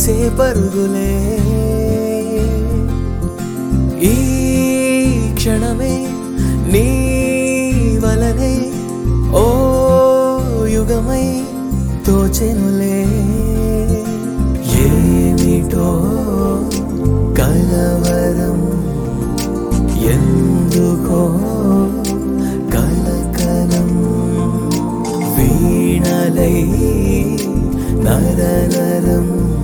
తీసే పరుగులే ఈ క్షణమే నీ వలనే ఓ యుగమై తోచెనులే ఏమిటో కలవరం ఎందుకో కలకలం వీణలై నరనరం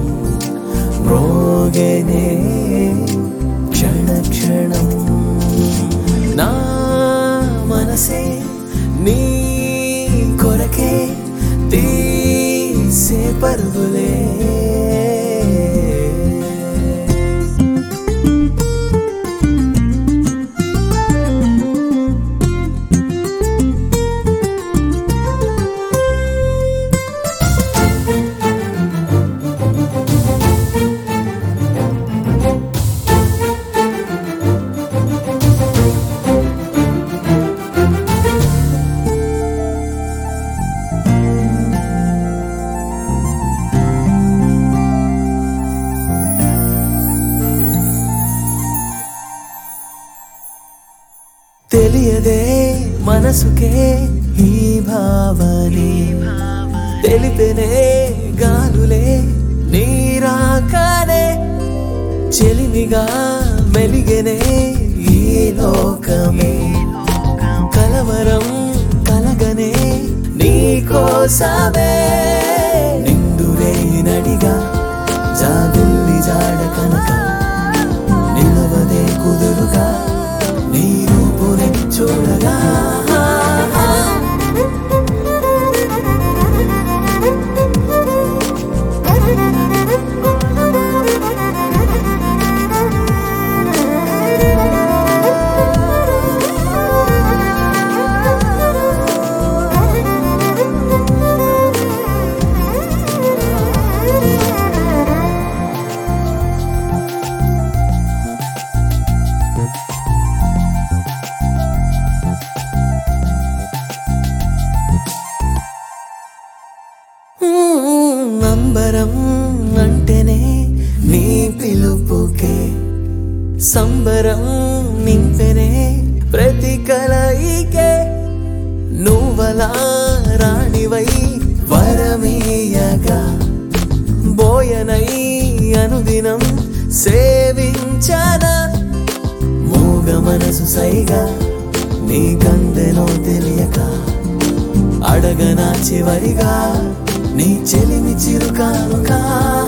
మ్రోగనే క్షణ క్షణం నా మనసే నీ కొరకే తీసే పరుగులే తెలియదే మనసుకే ఈ భావనే తెలిపెనే గాలులే నీరాకనే చెలిమిగా మెలిగెనే ఈ లోకమే కలవరం కలగనే నీ కోసమే నిండు నడిగా జాబిల్లి జాడ కనుక నిలవదే కుదురుగా నీ రూపునే చూడగా మ్మ్, అంబరం అంటేనే నీ పిలుపుకే సంబరం నింపెనే ప్రతి కలయికే నువ్వలా రాణివై వరమీయగా బోయనై అనుదినం సేవించన మూగ మనసు సైగా నీ గందెలో తెలియక అడగనా చివరిగా నీ చెలిమి చిరుకానుగా